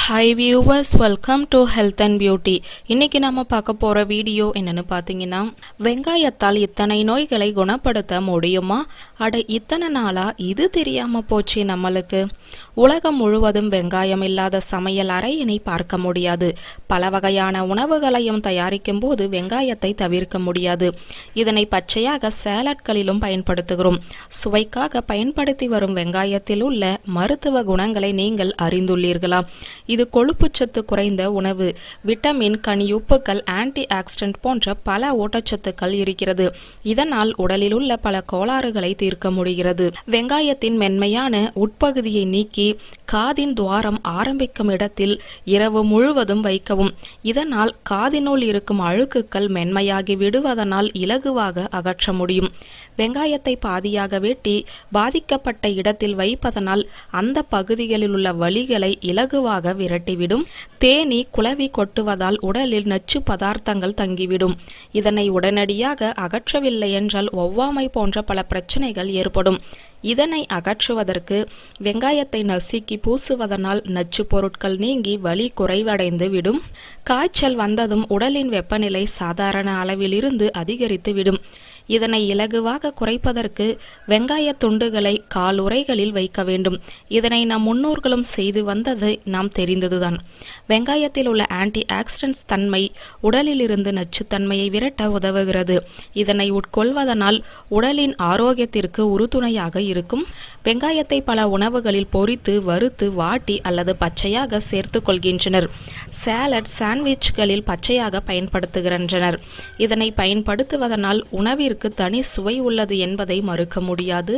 high viewers welcome to health and beauty இன்னைக்கு நாம பார்க்க போற வீடியோ என்னன்னு பார்த்தீங்கன்னா வெங்காயத்தால் இத்தனை நோய்களை குணப்படுத்த முடியுமா அட இத்தனை நாளா இது தெரியாம போச்சு நம்மளுக்கு உலகம் முழுவதும் வெங்காயம் இல்லாத சமையல் அறையினை பார்க்க முடியாது பல வகையான உணவுகளையும் தயாரிக்கும் போது வெங்காயத்தை தவிர்க்க முடியாது இதனை பச்சையாக சேலட்களிலும் பயன்படுத்துகிறோம் சுவைக்காக பயன்படுத்தி வரும் வெங்காயத்தில் உள்ள மருத்துவ குணங்களை நீங்கள் அறிந்துள்ளீர்களா இது கொழுப்புச்சத்து குறைந்த உணவு விட்டமின் கனியுப்புக்கள் ஆன்டி ஆக்சிடென்ட் போன்ற பல ஊட்டச்சத்துக்கள் இருக்கிறது இதனால் உடலில் உள்ள பல கோளாறுகளை தீர்க்க முடிகிறது வெங்காயத்தின் மென்மையான உட்பகுதியை நீக்கி காதின் துவாரம் ஆரம்பிக்கும் இடத்தில் இரவு முழுவதும் வைக்கவும் இதனால் காதினுள் இருக்கும் அழுக்குகள் மென்மையாகி விடுவதனால் இலகுவாக அகற்ற முடியும் வெங்காயத்தை பாதியாக வெட்டி பாதிக்கப்பட்ட இடத்தில் வைப்பதனால் அந்த பகுதிகளில் உள்ள வலிகளை இலகுவாக விரட்டிவிடும் தேனி குளவி கொட்டுவதால் உடலில் நச்சு பதார்த்தங்கள் தங்கிவிடும் இதனை உடனடியாக அகற்றவில்லை என்றால் ஒவ்வாமை போன்ற பல பிரச்சனைகள் ஏற்படும் இதனை அகற்றுவதற்கு வெங்காயத்தை நசுக்கி பூசுவதனால் நச்சு பொருட்கள் நீங்கி வலி குறைவடைந்து விடும் காய்ச்சல் வந்ததும் உடலின் வெப்பநிலை சாதாரண அளவில் இருந்து அதிகரித்து விடும் இதனை இலகுவாக குறைப்பதற்கு வெங்காய துண்டுகளை காலுறைகளில் வைக்க வேண்டும் இதனை நம் முன்னோர்களும் செய்து வந்தது நாம் தெரிந்ததுதான் வெங்காயத்தில் உள்ள ஆன்டி ஆக்சிடென்ட்ஸ் தன்மை உடலில் இருந்து நச்சுத்தன்மையை விரட்ட உதவுகிறது இதனை உட்கொள்வதனால் உடலின் ஆரோக்கியத்திற்கு உறுதுணையாக இருக்கும் வெங்காயத்தை பல உணவுகளில் பொரித்து வறுத்து வாட்டி அல்லது பச்சையாக சேர்த்து கொள்கின்றனர் சாலட் சாண்ட்விச்களில் பச்சையாக பயன்படுத்துகின்றனர் இதனை பயன்படுத்துவதனால் உணவிற்கு தனி சுவை உள்ளது என்பதை மறுக்க முடியாது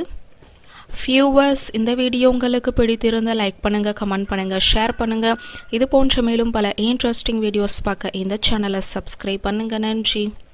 வியூவர்ஸ் இந்த வீடியோ உங்களுக்கு பிடித்திருந்த லைக் பண்ணுங்க கமெண்ட் பண்ணுங்க ஷேர் பண்ணுங்க இது போன்ற மேலும் பல இன்ட்ரெஸ்டிங் வீடியோஸ் பார்க்க இந்த சேனலை சப்ஸ்கிரைப் பண்ணுங்க நன்றி